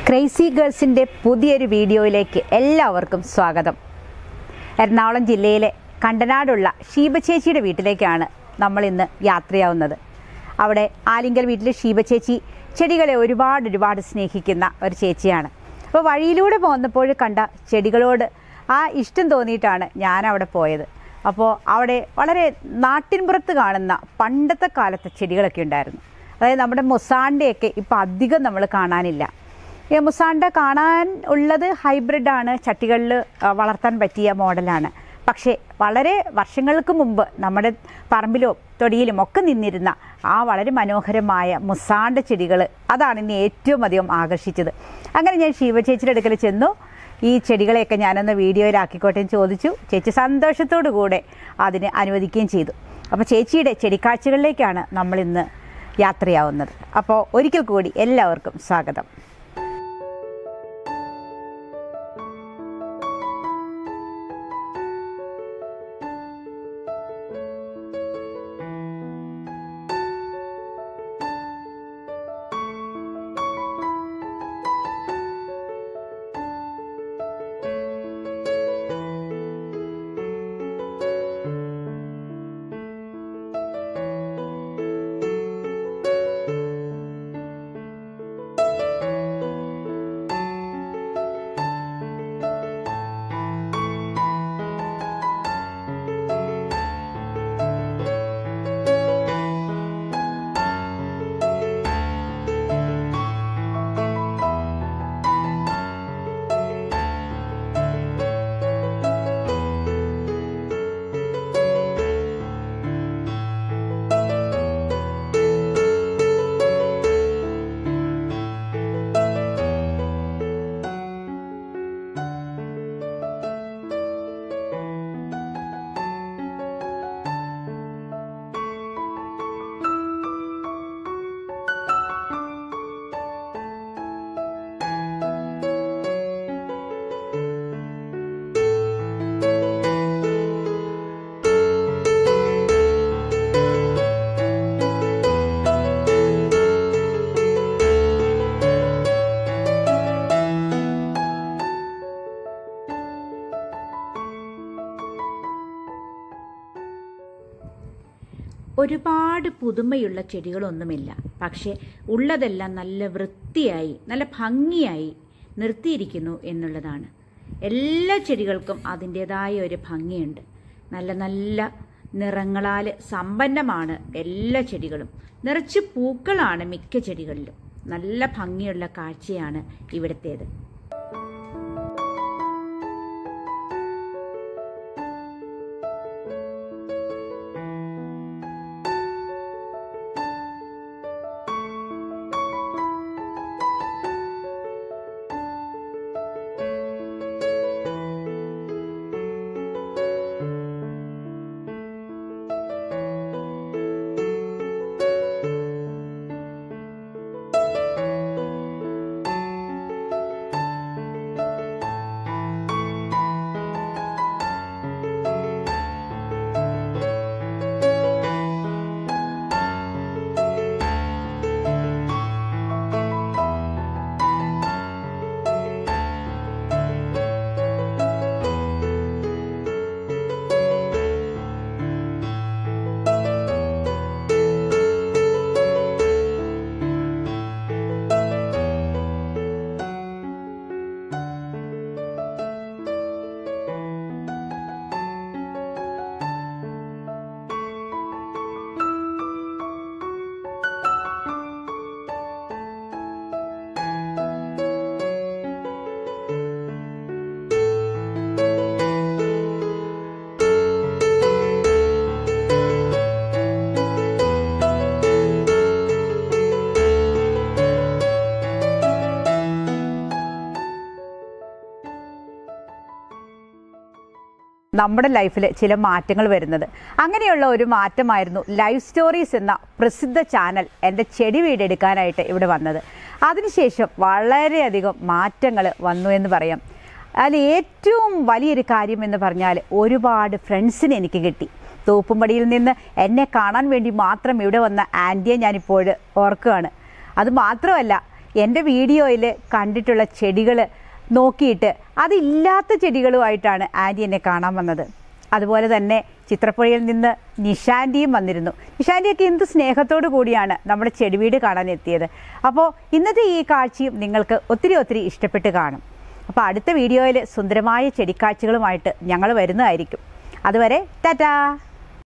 crazy ഗേൾസിൻ്റെ പുതിയൊരു വീഡിയോയിലേക്ക് എല്ലാവർക്കും സ്വാഗതം എറണാകുളം ജില്ലയിലെ കണ്ടനാടുള്ള ഷീബ ചേച്ചിയുടെ വീട്ടിലേക്കാണ് നമ്മൾ ഇന്ന് യാത്രയാവുന്നത് അവിടെ ആലിങ്കൽ വീട്ടിലെ ഷീബ ചേച്ചി ചെടികളെ ഒരുപാട് ഒരുപാട് സ്നേഹിക്കുന്ന ഒരു ചേച്ചിയാണ് അപ്പോൾ വഴിയിലൂടെ പോന്നപ്പോൾ കണ്ട ചെടികളോട് ആ ഇഷ്ടം തോന്നിയിട്ടാണ് ഞാൻ അവിടെ പോയത് അപ്പോൾ അവിടെ വളരെ നാട്ടിൻപുറത്ത് കാണുന്ന പണ്ടത്തെ കാലത്തെ ചെടികളൊക്കെ ഉണ്ടായിരുന്നു അതായത് നമ്മുടെ മൊസാണ്ടയൊക്കെ ഇപ്പോൾ അധികം നമ്മൾ കാണാനില്ല ഈ മുസാണ്ട കാണാൻ ഉള്ളത് ഹൈബ്രിഡാണ് ചട്ടികളിൽ വളർത്താൻ പറ്റിയ മോഡലാണ് പക്ഷേ വളരെ വർഷങ്ങൾക്ക് മുമ്പ് നമ്മുടെ പറമ്പിലോ തൊടിയിലും ഒക്കെ നിന്നിരുന്ന ആ വളരെ മനോഹരമായ മുസാണ്ട ചെടികൾ അതാണ് എന്നെ ഏറ്റവും അധികം ആകർഷിച്ചത് അങ്ങനെ ഞാൻ ശിവചേച്ചിയുടെ അടുക്കൽ ചെന്നു ഈ ചെടികളെയൊക്കെ ഞാനൊന്ന് വീഡിയോയിലാക്കിക്കോട്ടെ എന്ന് ചോദിച്ചു ചേച്ചി സന്തോഷത്തോടു കൂടെ അതിന് അനുവദിക്കുകയും ചെയ്തു അപ്പോൾ ചേച്ചിയുടെ ചെടിക്കാഴ്ചകളിലേക്കാണ് നമ്മളിന്ന് യാത്രയാവുന്നത് അപ്പോൾ ഒരിക്കൽ കൂടി എല്ലാവർക്കും സ്വാഗതം ഒരുപാട് പുതുമയുള്ള ചെടികളൊന്നുമില്ല പക്ഷേ ഉള്ളതെല്ലാം നല്ല വൃത്തിയായി നല്ല ഭംഗിയായി നിർത്തിയിരിക്കുന്നു എന്നുള്ളതാണ് എല്ലാ ചെടികൾക്കും അതിൻ്റെതായ ഒരു ഭംഗിയുണ്ട് നല്ല നല്ല നിറങ്ങളാൽ സമ്പന്നമാണ് എല്ലാ ചെടികളും നിറച്ച് പൂക്കളാണ് മിക്ക ചെടികളിലും നല്ല ഭംഗിയുള്ള കാഴ്ചയാണ് ഇവിടുത്തേത് നമ്മുടെ ലൈഫിൽ ചില മാറ്റങ്ങൾ വരുന്നത് അങ്ങനെയുള്ള ഒരു മാറ്റമായിരുന്നു ലൈഫ് സ്റ്റോറീസ് എന്ന പ്രസിദ്ധ ചാനൽ എൻ്റെ ചെടി വീടെടുക്കാനായിട്ട് ഇവിടെ വന്നത് അതിനുശേഷം വളരെയധികം മാറ്റങ്ങൾ വന്നു എന്ന് പറയാം അതിൽ ഏറ്റവും വലിയൊരു കാര്യം എന്ന് പറഞ്ഞാൽ ഒരുപാട് ഫ്രണ്ട്സിനെ എനിക്ക് കിട്ടി തൂപ്പുംപടിയിൽ നിന്ന് എന്നെ കാണാൻ വേണ്ടി മാത്രം ഇവിടെ വന്ന ആൻറ്റിയെ ഞാനിപ്പോൾ ഓർക്കുകയാണ് അത് മാത്രമല്ല എൻ്റെ വീഡിയോയിൽ കണ്ടിട്ടുള്ള ചെടികൾ നോക്കിയിട്ട് അതില്ലാത്ത ചെടികളുമായിട്ടാണ് ആൻറ്റി എന്നെ കാണാൻ വന്നത് അതുപോലെ തന്നെ ചിത്രപ്പുഴയിൽ നിന്ന് നിഷാന്റിയും വന്നിരുന്നു നിഷാന്റിയൊക്കെ എന്ത് സ്നേഹത്തോടു കൂടിയാണ് നമ്മുടെ ചെടിവീട് കാണാൻ എത്തിയത് അപ്പോൾ ഇന്നത്തെ ഈ കാഴ്ചയും നിങ്ങൾക്ക് ഒത്തിരി ഒത്തിരി ഇഷ്ടപ്പെട്ട് കാണും അപ്പോൾ അടുത്ത വീഡിയോയിൽ സുന്ദരമായ ചെടിക്കാഴ്ചകളുമായിട്ട് ഞങ്ങൾ വരുന്നതായിരിക്കും അതുവരെ ടാറ്റാ